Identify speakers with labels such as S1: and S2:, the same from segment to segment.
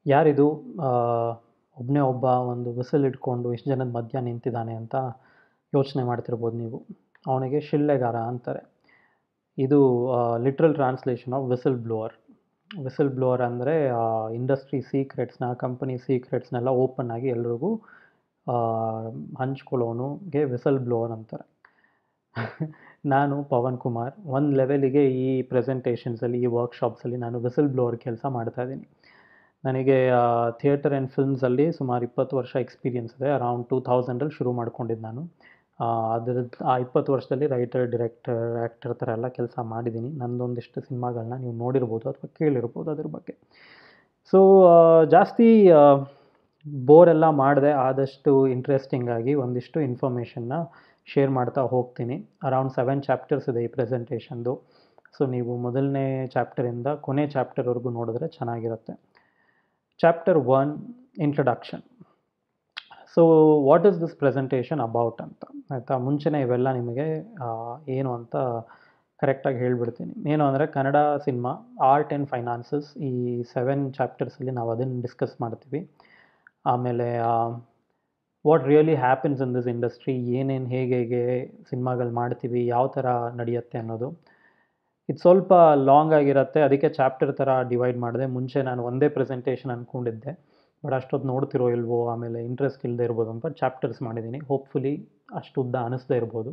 S1: ಯಾರಿದು ಒಬ್ಬನೇ ಒಬ್ಬ ಒಂದು ವಿಸಿಲ್ ಇಟ್ಕೊಂಡು ಇಷ್ಟು ಜನದ ಮಧ್ಯ ನಿಂತಿದ್ದಾನೆ ಅಂತ ಯೋಚನೆ ಮಾಡ್ತಿರ್ಬೋದು ನೀವು ಅವನಿಗೆ ಶಿಳ್ಳೆಗಾರ ಅಂತಾರೆ ಇದು literal translation of whistle blower whistle blower ಅಂದರೆ ಇಂಡಸ್ಟ್ರಿ ಸೀಕ್ರೆಟ್ಸ್ನ ಕಂಪನಿ ಸೀಕ್ರೆಟ್ಸ್ನೆಲ್ಲ ಓಪನ್ ಆಗಿ ಎಲ್ರಿಗೂ ಹಂಚ್ಕೊಳ್ಳೋನುಗೆ ವಿಸಲ್ ಬ್ಲೋವರ್ ಅಂತಾರೆ ನಾನು ಪವನ್ ಕುಮಾರ್ ಒಂದು ಲೆವೆಲಿಗೆ ಈ ಪ್ರೆಸೆಂಟೇಷನ್ಸಲ್ಲಿ ಈ ವರ್ಕ್ಶಾಪ್ಸಲ್ಲಿ ನಾನು ವಿಸಿಲ್ ಬ್ಲೋವರ್ ಕೆಲಸ ಮಾಡ್ತಾಯಿದ್ದೀನಿ ನನಗೆ ಥಿಯೇಟರ್ ಆ್ಯಂಡ್ ಫಿಲ್ಮ್ಸಲ್ಲಿ ಸುಮಾರು ಇಪ್ಪತ್ತು ವರ್ಷ ಎಕ್ಸ್ಪೀರಿಯನ್ಸ್ ಇದೆ ಅರೌಂಡ್ ಟೂ ಥೌಸಂಡಲ್ಲಿ ಶುರು ಮಾಡ್ಕೊಂಡಿದ್ದು ನಾನು ಅದ್ರದ್ದು ಆ ಇಪ್ಪತ್ತು ವರ್ಷದಲ್ಲಿ ರೈಟರ್ ಡಿರೆಕ್ಟರ್ ಆ್ಯಕ್ಟರ್ ಥರ ಎಲ್ಲ ಕೆಲಸ ಮಾಡಿದ್ದೀನಿ ನಂದೊಂದಿಷ್ಟು ಸಿನಿಮಾಗಳನ್ನ ನೀವು ನೋಡಿರ್ಬೋದು ಅಥವಾ ಕೇಳಿರ್ಬೋದು ಅದ್ರ ಬಗ್ಗೆ ಸೊ ಜಾಸ್ತಿ ಬೋರ್ ಎಲ್ಲ ಮಾಡಿದೆ ಆದಷ್ಟು ಇಂಟ್ರೆಸ್ಟಿಂಗ್ ಆಗಿ ಒಂದಿಷ್ಟು ಇನ್ಫಾರ್ಮೇಷನ್ನ ಶೇರ್ ಮಾಡ್ತಾ ಹೋಗ್ತೀನಿ ಅರೌಂಡ್ ಸೆವೆನ್ ಚಾಪ್ಟರ್ಸ್ ಇದೆ ಈ ಪ್ರೆಸೆಂಟೇಷನ್ದು ಸೊ ನೀವು ಮೊದಲನೇ ಚಾಪ್ಟರಿಂದ ಕೊನೆ ಚಾಪ್ಟರ್ವರೆಗೂ ನೋಡಿದ್ರೆ ಚೆನ್ನಾಗಿರುತ್ತೆ chapter one introduction so what is this presentation about ಅಂತ ಆಯಿತಾ ಮುಂಚೆನೇ ಇವೆಲ್ಲ ನಿಮಗೆ ಏನು ಅಂತ ಕರೆಕ್ಟಾಗಿ ಹೇಳ್ಬಿಡ್ತೀನಿ ಏನು ಅಂದರೆ Kannada cinema art and finances ಈ ಸೆವೆನ್ ಚಾಪ್ಟರ್ಸಲ್ಲಿ ನಾವು ಅದನ್ನು ಡಿಸ್ಕಸ್ ಮಾಡ್ತೀವಿ ಆಮೇಲೆ what really happens in this industry ಏನೇನು ಹೇಗೆ ಹೇಗೆ ಸಿನಿಮಾಗಳು ಮಾಡ್ತೀವಿ ಯಾವ ಥರ ನಡೆಯುತ್ತೆ ಅನ್ನೋದು ಇದು ಸ್ವಲ್ಪ ಲಾಂಗ್ ಆಗಿರುತ್ತೆ ಅದಕ್ಕೆ ಚಾಪ್ಟರ್ ಥರ ಡಿವೈಡ್ ಮಾಡಿದೆ ಮುಂಚೆ ನಾನು ಒಂದೇ ಪ್ರೆಸೆಂಟೇಷನ್ ಅಂದ್ಕೊಂಡಿದ್ದೆ ಬಟ್ ಅಷ್ಟೊತ್ತು ನೋಡ್ತಿರೋ ಇಲ್ವೋ ಆಮೇಲೆ ಇಂಟ್ರೆಸ್ಟ್ ಇಲ್ಲದೆ ಇರ್ಬೋದು ಅಂತ ಚಾಪ್ಟರ್ಸ್ ಮಾಡಿದ್ದೀನಿ ಹೋಪ್ಫುಲಿ ಅಷ್ಟು ಉದ್ದ ಅನ್ನಿಸ್ದೇ ಇರ್ಬೋದು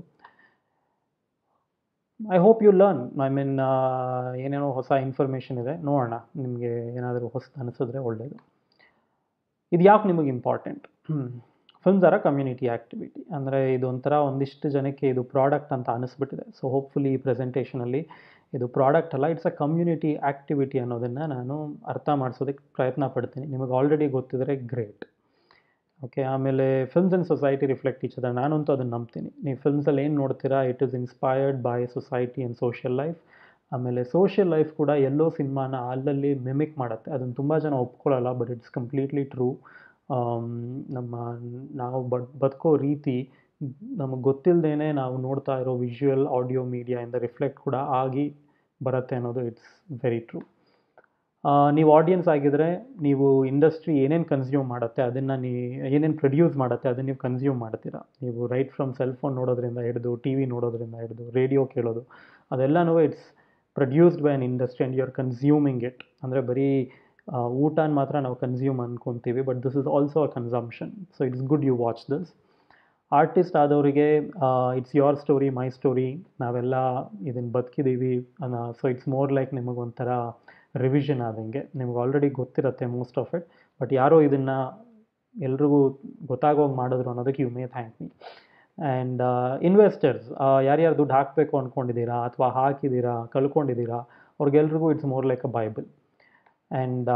S1: I hope you learn I mean ಏನೇನೋ ಹೊಸ ಇನ್ಫಾರ್ಮೇಷನ್ ಇದೆ ನೋಡೋಣ ನಿಮಗೆ ಏನಾದರೂ ಹೊಸ ಅನಿಸಿದ್ರೆ ಒಳ್ಳೆಯದು ಇದು ಯಾಕೆ ನಿಮಗೆ important films are a community activity ಅಂದರೆ ಇದೊಂಥರ ಒಂದಿಷ್ಟು ಜನಕ್ಕೆ ಇದು ಪ್ರಾಡಕ್ಟ್ ಅಂತ ಅನಿಸ್ಬಿಟ್ಟಿದೆ ಸೊ ಹೋಪ್ಫುಲಿ ಈ ಪ್ರೆಸೆಂಟೇಷನಲ್ಲಿ ಇದು ಪ್ರಾಡಕ್ಟ್ ಅಲ್ಲ ಇಟ್ಸ್ ಅ ಕಮ್ಯುನಿಟಿ ಆ್ಯಕ್ಟಿವಿಟಿ ಅನ್ನೋದನ್ನು ನಾನು ಅರ್ಥ ಮಾಡಿಸೋದಕ್ಕೆ ಪ್ರಯತ್ನ ಪಡ್ತೀನಿ ನಿಮಗೆ ಆಲ್ರೆಡಿ ಗೊತ್ತಿದ್ರೆ ಗ್ರೇಟ್ ಓಕೆ ಆಮೇಲೆ films and society reflect each other ನಾನಂತೂ ಅದನ್ನು ನಂಬ್ತೀನಿ ನೀವು ಫಿಲ್ಮ್ಸಲ್ಲಿ ಏನು ನೋಡ್ತೀರಾ it is inspired by society and social life ಆಮೇಲೆ ಸೋಷಿಯಲ್ ಲೈಫ್ ಕೂಡ ಎಲ್ಲೋ ಸಿನಿಮಾನ ಅಲ್ಲಲ್ಲಿ ಮಿಮಿಕ್ ಮಾಡುತ್ತೆ ಅದನ್ನು ತುಂಬ ಜನ ಒಪ್ಕೊಳ್ಳಲ್ಲ ಬಟ್ ಇಟ್ಸ್ ಕಂಪ್ಲೀಟ್ಲಿ ಟ್ರೂ ನಮ್ಮ ನಾವು ಬಡ್ ಬದುಕೋ ರೀತಿ ನಮಗೆ ಗೊತ್ತಿಲ್ಲದೇ ನಾವು ನೋಡ್ತಾ ಇರೋ ವಿಜುವಲ್ ಆಡಿಯೋ ಮೀಡಿಯಾಯಿಂದ ರಿಫ್ಲೆಕ್ಟ್ ಕೂಡ ಆಗಿ ಬರುತ್ತೆ ಅನ್ನೋದು ಇಟ್ಸ್ ವೆರಿ ಟ್ರೂ ನೀವು ಆಡಿಯನ್ಸ್ ಆಗಿದ್ದರೆ ನೀವು ಇಂಡಸ್ಟ್ರಿ ಏನೇನು ಕನ್ಸ್ಯೂಮ್ ಮಾಡುತ್ತೆ ಅದನ್ನು ನೀ ಏನೇನು ಪ್ರೊಡ್ಯೂಸ್ ಮಾಡುತ್ತೆ ಅದನ್ನು ನೀವು ಕನ್ಸ್ಯೂಮ್ ಮಾಡ್ತೀರಾ ನೀವು ರೈಟ್ ಫ್ರಮ್ ಸೆಲ್ ಫೋನ್ ನೋಡೋದ್ರಿಂದ ಹಿಡಿದು ಟಿ ವಿ ನೋಡೋದ್ರಿಂದ ಹಿಡಿದು ರೇಡಿಯೋ ಕೇಳೋದು ಅದೆಲ್ಲನೂ it's produced by an industry and you are consuming it ಅಂದರೆ ಬರೀ ಊಟನ ಮಾತ್ರ ನಾವು ಕನ್ಸ್ಯೂಮ್ ಅಂದ್ಕೊತೀವಿ but this is also a consumption so it's good you watch this artist ಆದವರಿಗೆ it's your story my story ನಾವೆಲ್ಲ ಇದನ್ನು ಬದುಕಿದ್ದೀವಿ ಅನ್ನೋ ಸೊ ಇಟ್ಸ್ ಮೋರ್ ಲೈಕ್ ನಿಮಗೊಂಥರ ರಿವಿಷನ್ ಆದಂಗೆ ನಿಮ್ಗೆ ಆಲ್ರೆಡಿ ಗೊತ್ತಿರುತ್ತೆ ಮೋಸ್ಟ್ ಆಫ್ ಇಟ್ ಬಟ್ ಯಾರೋ ಇದನ್ನು ಎಲ್ರಿಗೂ ಗೊತ್ತಾಗೋಗಿ ಮಾಡಿದ್ರು ಅನ್ನೋದಕ್ಕೆ you may thank me and investors ಯಾರ್ಯಾರು ದುಡ್ಡು ಹಾಕಬೇಕು ಅಂದ್ಕೊಂಡಿದ್ದೀರಾ ಅಥವಾ ಹಾಕಿದ್ದೀರಾ ಕಳ್ಕೊಂಡಿದ್ದೀರಾ ಅವ್ರಿಗೆಲ್ರಿಗೂ it's more like a bible and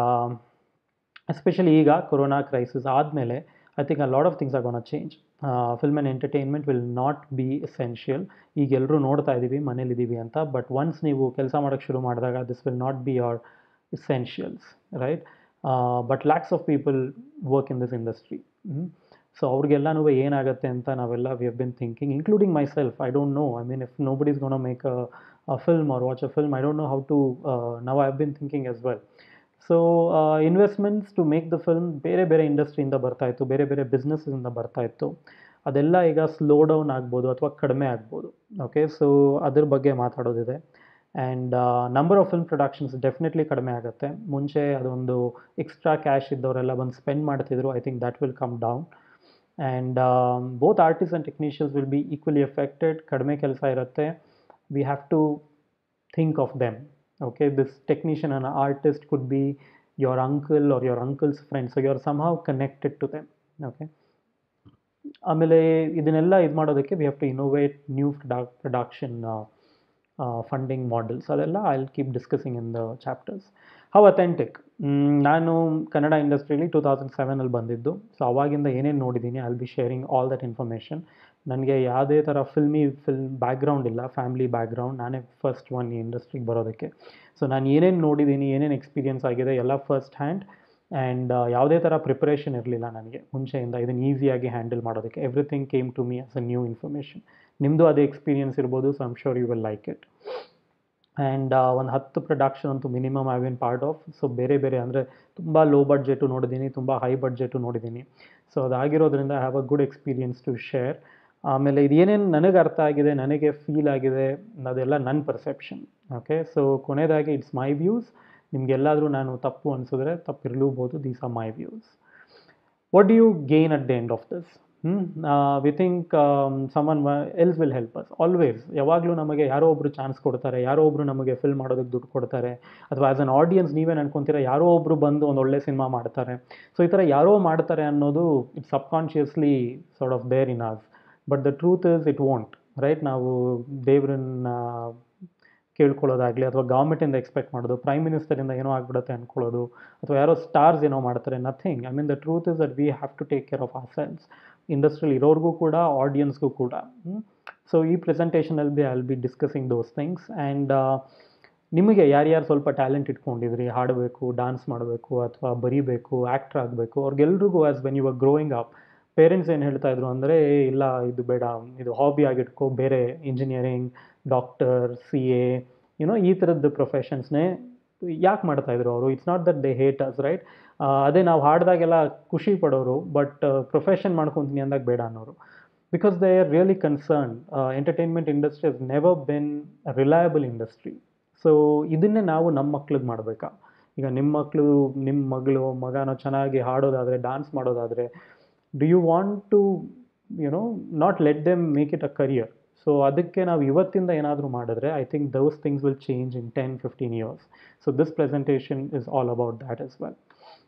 S1: especially ಈಗ ಕೊರೋನಾ ಕ್ರೈಸಿಸ್ ಆದಮೇಲೆ I think a lot of things are gonna change film and entertainment will not be essential ಈಗ ಎಲ್ಲರೂ ನೋಡ್ತಾ ಇದ್ದೀವಿ ಮನೇಲಿದ್ದೀವಿ ಅಂತ ಬಟ್ ಒನ್ಸ್ ನೀವು ಕೆಲಸ ಮಾಡೋಕ್ಕೆ ಶುರು ಮಾಡಿದಾಗ this will not be your essentials right but lakhs of people work in this industry so ಅವ್ರಿಗೆಲ್ಲನೂ ಏನಾಗುತ್ತೆ ಅಂತ ನಾವೆಲ್ಲ we have been thinking including myself I don't know I mean if nobody is gonna make a film or watch a film I don't know how to now I have been thinking as well so investments to make the film ಬೇರೆ ಬೇರೆ ಇಂಡಸ್ಟ್ರಿಯಿಂದ ಬರ್ತಾಯಿತ್ತು ಬೇರೆ ಬೇರೆ ಬಿಸ್ನೆಸ್ಸಿಂದ ಬರ್ತಾಯಿತ್ತು ಅದೆಲ್ಲ ಈಗ slow down ಆಗ್ಬೋದು ಅಥವಾ ಕಡಿಮೆ ಆಗ್ಬೋದು ಓಕೆ ಸೊ ಅದ್ರ ಬಗ್ಗೆ ಮಾತಾಡೋದಿದೆ and number of film productions definitely ಕಡಿಮೆ ಆಗುತ್ತೆ ಮುಂಚೆ ಅದೊಂದು ಎಕ್ಸ್ಟ್ರಾ ಕ್ಯಾಶ್ ಇದ್ದವರೆಲ್ಲ ಬಂದು ಸ್ಪೆಂಡ್ ಮಾಡ್ತಿದ್ರು I think that will come down and both artist and technicians will be equally affected ಕಡಿಮೆ ಕೆಲಸ ಇರುತ್ತೆ we have to think of them okay this technician and artist could be your uncle or your uncle's friend so you're somehow connected to them okay ಆಮೇಲೆ ಇದನ್ನೆಲ್ಲ ಇದು ಮಾಡೋದಕ್ಕೆ we have to innovate new production funding models ಅದೆಲ್ಲ I will keep discussing in the chapters how authentic ನಾನು ಕನ್ನಡ ಇಂಡಸ್ಟ್ರಿಯಲ್ಲಿ two thousand ಸೆವೆನಲ್ಲಿ ಬಂದಿದ್ದು so ಅವಾಗಿಂದ ಏನೇನು ನೋಡಿದ್ದೀನಿ I will be sharing all that information ನನಗೆ ಯಾವುದೇ ಥರ ಫಿಲ್ಮಿ ಫಿಲ್ಮ್ ಬ್ಯಾಕ್ಗ್ರೌಂಡ್ ಇಲ್ಲ ಫ್ಯಾಮಿಲಿ ಬ್ಯಾಕ್ಗ್ರೌಂಡ್ ನಾನೇ ಫಸ್ಟ್ ಒನ್ ಈ ಇಂಡಸ್ಟ್ರಿಗೆ ಬರೋದಕ್ಕೆ ಸೊ ನಾನು ಏನೇನು ನೋಡಿದ್ದೀನಿ ಏನೇನು ಎಕ್ಸ್ಪೀರಿಯನ್ಸ್ ಆಗಿದೆ ಎಲ್ಲ ಫಸ್ಟ್ ಹ್ಯಾಂಡ್ ಆ್ಯಂಡ್ ಯಾವುದೇ ಥರ ಪ್ರಿಪ್ರೇಷನ್ ಇರಲಿಲ್ಲ ನನಗೆ ಮುಂಚೆಯಿಂದ ಇದನ್ನು ಈಸಿಯಾಗಿ ಹ್ಯಾಂಡಲ್ ಮಾಡೋದಕ್ಕೆ everything came to me as a new information ನಿಮ್ಮದು ಅದೇ ಎಕ್ಸ್ಪೀರಿಯನ್ಸ್ ಇರ್ಬೋದು so I'm sure you will like it and ಒಂದು ಹತ್ತು ಪ್ರೊಡಕ್ಷನ್ ಅಂತೂ minimum I been part of so ಬೇರೆ ಬೇರೆ ಅಂದರೆ ತುಂಬ ಲೋ ಬಡ್ಜೆಟು ನೋಡಿದ್ದೀನಿ ತುಂಬ ಹೈ ಬಡ್ಜೆಟು ನೋಡಿದ್ದೀನಿ ಸೊ ಅದಾಗಿರೋದ್ರಿಂದ I have a good experience to share ಆಮೇಲೆ ಇದೇನೇನು ನನಗೆ ಅರ್ಥ ಆಗಿದೆ ನನಗೆ ಫೀಲ್ ಆಗಿದೆ ಅದೆಲ್ಲ ನನ್ನ ಪರ್ಸೆಪ್ಷನ್ ಓಕೆ ಸೊ ಕೊನೆಯದಾಗಿ ಇಟ್ಸ್ ಮೈ ವ್ಯೂಸ್ ನಿಮಗೆಲ್ಲಾದರೂ ನಾನು ತಪ್ಪು ಅನಿಸಿದ್ರೆ ತಪ್ಪಿರಲೂಬೋದು these are my views what do you gain at the end of this we think someone else will help us always ಯಾವಾಗಲೂ ನಮಗೆ ಯಾರೋ ಒಬ್ಬರು ಚಾನ್ಸ್ ಕೊಡ್ತಾರೆ ಯಾರೋ ಒಬ್ಬರು ನಮಗೆ ಫಿಲ್ ಮಾಡೋದಕ್ಕೆ ದುಡ್ಡು ಕೊಡ್ತಾರೆ ಅಥವಾ ಆ್ಯಸ್ ಅನ್ ಆಡಿಯನ್ಸ್ ನೀವೇನು ಅನ್ಕೊಂತೀರ ಯಾರೋ ಒಬ್ಬರು ಬಂದು ಒಂದು ಒಳ್ಳೆ ಸಿನಿಮಾ ಮಾಡ್ತಾರೆ ಸೊ ಈ ಥರ ಯಾರೋ ಮಾಡ್ತಾರೆ ಅನ್ನೋದು it's subconsciously sort of there in us but the truth is it want right ನಾವು ದೇವ್ರನ್ನ ಕೇಳ್ಕೊಳ್ಳೋದಾಗಲಿ ಅಥವಾ ಗೌರ್ಮೆಂಟಿಂದ ಎಕ್ಸ್ಪೆಕ್ಟ್ ಮಾಡೋದು ಪ್ರೈಮ್ ಮಿನಿಸ್ಟರಿಂದ ಏನೋ ಆಗ್ಬಿಡುತ್ತೆ ಅಂದ್ಕೊಳ್ಳೋದು ಅಥವಾ ಯಾರೋ ಸ್ಟಾರ್ಸ್ ಏನೋ ಮಾಡ್ತಾರೆ nothing I mean the truth is that we have to take care of ourselves ಇಂಡಸ್ಟ್ರಿಯಲ್ಲಿ ಇರೋರಿಗೂ ಕೂಡ ಆಡಿಯನ್ಸ್ಗೂ ಕೂಡ ಸೊ ಈ ಪ್ರೆಸೆಂಟೇಷನಲ್ಲಿ be I will be discussing those things and ನಿಮಗೆ ಯಾರ್ಯಾರು ಸ್ವಲ್ಪ ಟ್ಯಾಲೆಂಟ್ ಇಟ್ಕೊಂಡಿದ್ರಿ ಹಾಡಬೇಕು ಡಾನ್ಸ್ ಮಾಡಬೇಕು ಅಥವಾ ಬರೀಬೇಕು ಆ್ಯಕ್ಟ್ರ್ ಆಗಬೇಕು ಅವ್ರಿಗೆಲ್ರಿಗೂ as when you are growing up parents ಏನು ಹೇಳ್ತಾ ಇದ್ರು ಅಂದರೆ ಇಲ್ಲ ಇದು ಬೇಡ ಇದು ಹಾಬಿ ಆಗಿಟ್ಕೋ ಬೇರೆ engineering doctor C A you know ಈ ಥರದ್ದು ಪ್ರೊಫೆಷನ್ಸ್ನೇ ಯಾಕೆ ಮಾಡ್ತಾಯಿದ್ರು ಅವರು it's not that they hate us right ಅದೇ ನಾವು ಹಾಡಿದಾಗೆಲ್ಲ ಖುಷಿ ಪಡೋರು ಬಟ್ ಪ್ರೊಫೆಷನ್ ಮಾಡ್ಕೊತೀನಿ ಅಂದಾಗ ಬೇಡ ಅನ್ನೋರು because they are really concern entertainment industry has never been reliable industry so ಇದನ್ನೇ ನಾವು ನಮ್ಮ ಮಕ್ಳಿಗೆ ಮಾಡಬೇಕಾ ಈಗ ನಿಮ್ಮ ಮಕ್ಕಳು ನಿಮ್ಮ ಮಗಳು ಮಗನೋ ಚೆನ್ನಾಗಿ ಹಾಡೋದಾದರೆ ಡಾನ್ಸ್ ಮಾಡೋದಾದರೆ do you want to you know not let them make it a career so ಅದಕ್ಕೆ ನಾವು ಇವತ್ತಿಂದ ಏನಾದರೂ ಮಾಡಿದ್ರೆ I think those things will change in ten fifteen years so this presentation is all about that as well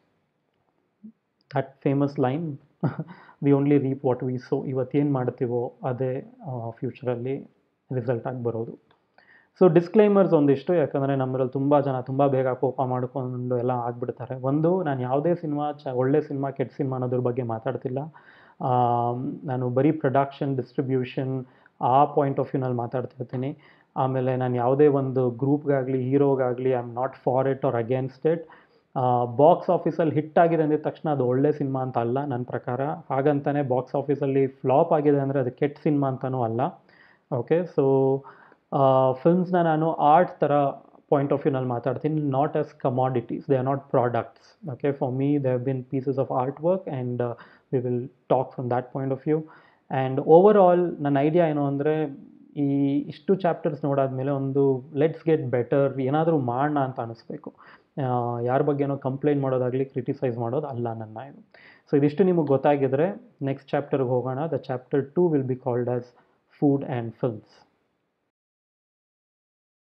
S1: that famous line we only reap what we sow ಇವತ್ತೇನು ಮಾಡ್ತೀವೋ ಅದೇ ಫ್ಯೂಚರಲ್ಲಿ result ಆಗಿ ಬರೋದು ಸೊ ಡಿಸ್ಕ್ಲೈಮರ್ಸ್ ಒಂದಿಷ್ಟು ಯಾಕಂದರೆ ನಮ್ಮದ್ರಲ್ಲಿ ತುಂಬ ಜನ ತುಂಬ ಬೇಗ ಕೋಪ ಮಾಡ್ಕೊಂಡು ಎಲ್ಲ ಆಗಿಬಿಡ್ತಾರೆ ಒಂದು ನಾನು ಯಾವುದೇ ಸಿನಿಮಾ ಚ ಒಳ್ಳೆ ಸಿನಿಮಾ ಕೆಟ್ಟ ಸಿನಿಮಾ ಅನ್ನೋದ್ರ ಬಗ್ಗೆ ಮಾತಾಡ್ತಿಲ್ಲ ನಾನು ಬರೀ ಪ್ರೊಡಕ್ಷನ್ ಡಿಸ್ಟ್ರಿಬ್ಯೂಷನ್ ಆ ಪಾಯಿಂಟ್ ಆಫ್ ವ್ಯೂನಲ್ಲಿ ಮಾತಾಡ್ತಿರ್ತೀನಿ ಆಮೇಲೆ ನಾನು ಯಾವುದೇ ಒಂದು ಗ್ರೂಪ್ಗಾಗಲಿ ಹೀರೋಗಾಗಲಿ I am not for it or against it box ಆಫೀಸಲ್ಲಿ ಹಿಟ್ ಆಗಿದೆ ಅಂದಿದ ತಕ್ಷಣ ಅದು ಒಳ್ಳೆ ಸಿನಿಮಾ ಅಂತ ಅಲ್ಲ ನನ್ನ ಪ್ರಕಾರ ಹಾಗಂತಾನೆ ಬಾಕ್ಸ್ ಆಫೀಸಲ್ಲಿ ಫ್ಲಾಪ್ ಆಗಿದೆ ಅಂದರೆ ಅದು ಕೆಟ್ಟ ಸಿನಿಮಾ ಅಂತಲೂ ಅಲ್ಲ ಓಕೆ ಸೊ ಫಿಲ್ಮ್ಸ್ನ ನಾನು ಆರ್ಟ್ ಥರ ಪಾಯಿಂಟ್ ಆಫ್ ವ್ಯೂನಲ್ಲಿ ಮಾತಾಡ್ತೀನಿ not as commodities they are not products okay for me they have been pieces of art work and we will talk from that point of view and over all ನನ್ನ idea ಏನು ಅಂದರೆ ಈ ಇಷ್ಟು chapters ನೋಡಾದ್ಮೇಲೆ ಒಂದು let's get better ಏನಾದರೂ ಮಾಡೋಣ ಅಂತ ಅನಿಸ್ಬೇಕು ಯಾರ ಬಗ್ಗೆನೋ ಕಂಪ್ಲೇಂಟ್ ಮಾಡೋದಾಗಲಿ ಕ್ರಿಟಿಸೈಸ್ ಮಾಡೋದು ಅಲ್ಲ ನನ್ನ ಇದು ಸೊ ಇದಿಷ್ಟು ನಿಮಗೆ ಗೊತ್ತಾಗಿದ್ರೆ ನೆಕ್ಸ್ಟ್ ಚಾಪ್ಟರ್ಗೆ ಹೋಗೋಣ the chapter two will be called as food and films